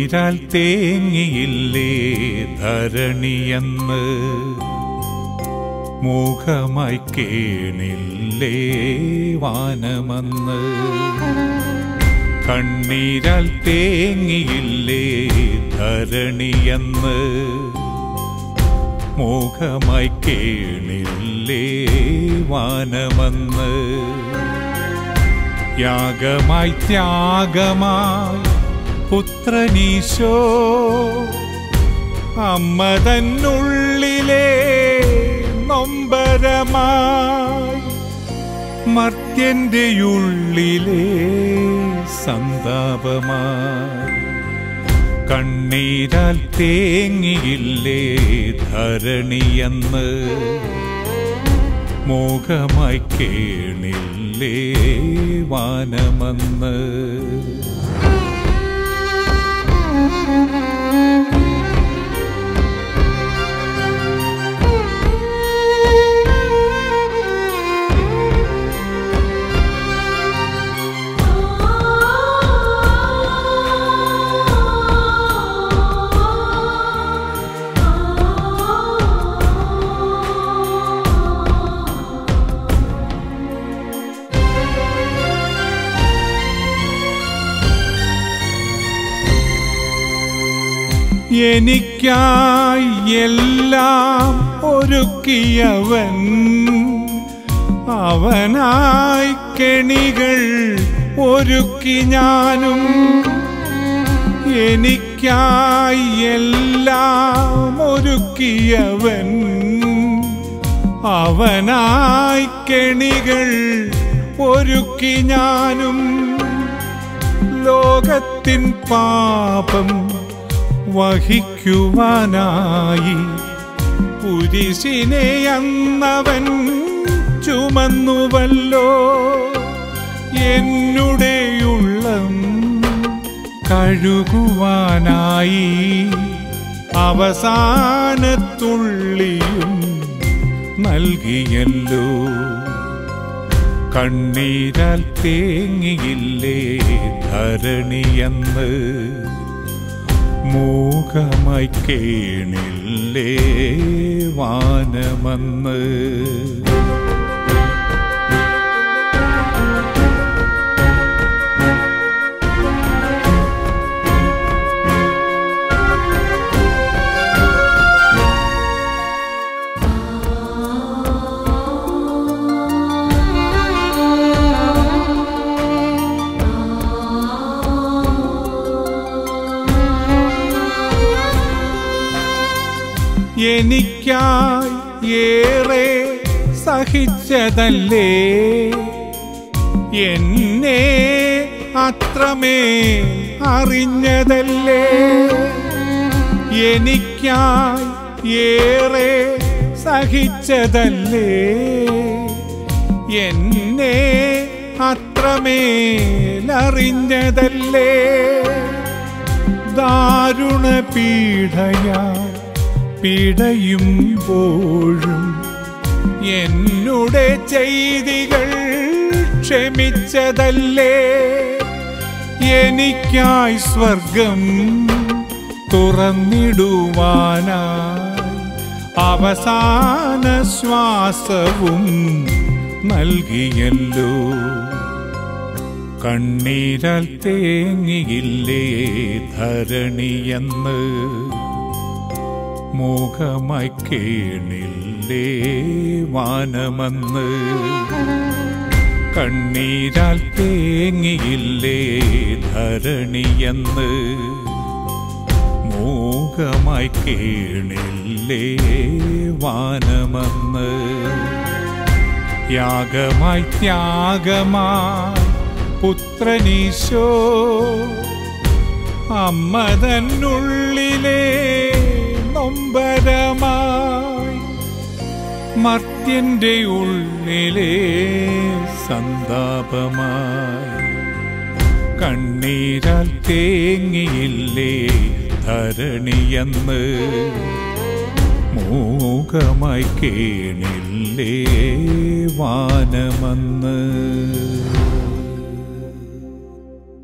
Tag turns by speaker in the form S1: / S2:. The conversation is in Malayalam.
S1: കണ്ണീരാൽ തേങ്ങിയില്ലേ ധരണിയെന്ന് മൂഖമായി കേണില്ലേ വാനമെന്ന് കണ്ണീരാൽ തേങ്ങിയില്ലേ ധരണിയെന്ന് മൂഖമായി കേണില്ലേ വാനമെന്ന് യാഗമായി ത്യാഗമായി പുത്രനീശോ അമ്മ തന്നുള്ളിലെ നൊമ്പരമായി മർത്യന്റെ ഉള്ളിലെ സന്താപമായി കണ്ണീരാൽ തേങ്ങിയില്ലേ ധരണിയെന്ന് മോഹമായി കേണില്ലേ വാനമെന്ന് എനിക്കായി എല്ലാം ഒരുക്കിയവൻ അവനായി കെണികൾ ഒരുക്കി ഞാനും എനിക്കായി എല്ലാം ഒരുക്കിയവൻ അവനായി കെണികൾ ഒരുക്കി ഞാനും ലോകത്തിൻ പാപം വഹിക്കുവാനായി കുരിശിനെ അന്നവൻ ചുമന്നുവല്ലോ എന്നുടെ ഉള്ളം കഴുകുവാനായി അവസാനത്തുള്ളിയും നൽകിയല്ലോ കണ്ണീരാൽ തേങ്ങിയില്ലേ ധരണിയെന്ന് മൂകമായി കേണില്ലേ വാനമെന്ന് എനിക്കായി ഏറെ സഹിച്ചതല്ലേ എന്നെ അത്രമേ അറിഞ്ഞതല്ലേ എനിക്കായി ഏറെ സഹിച്ചതല്ലേ എന്നെ അത്രമേലറിഞ്ഞതല്ലേ ദാരുണ പീഡയാൽ പിടയുമ്പോഴും എന്നുടെ ചെയ്തികൾ ക്ഷമിച്ചതല്ലേ എനിക്കായി സ്വർഗം തുറന്നിടുവാനായി അവസാന ശ്വാസവും നൽകിയല്ലോ കണ്ണീരാൽ തേങ്ങിയില്ലേ ധരണിയെന്ന് മൂഖമായി കേണില്ലേ വാനമെന്ന് കണ്ണീരാൽ തേങ്ങിയില്ലേ ധരണിയെന്ന് മൂകമായി കേണില്ലേ വാനമെന്ന് യാഗമായി ത്യാഗമായി പുത്രനീശോ അമ്മ തന്നുള്ളിലെ നൊമ്പരമായി മർത്യന്റെ ഉള്ളിലെ സന്താപമായി കണ്ണീരാൽ തേങ്ങിയില്ലേ ധരണിയെന്ന് മൂകമായി കേണില്ലേ വാനമെന്ന്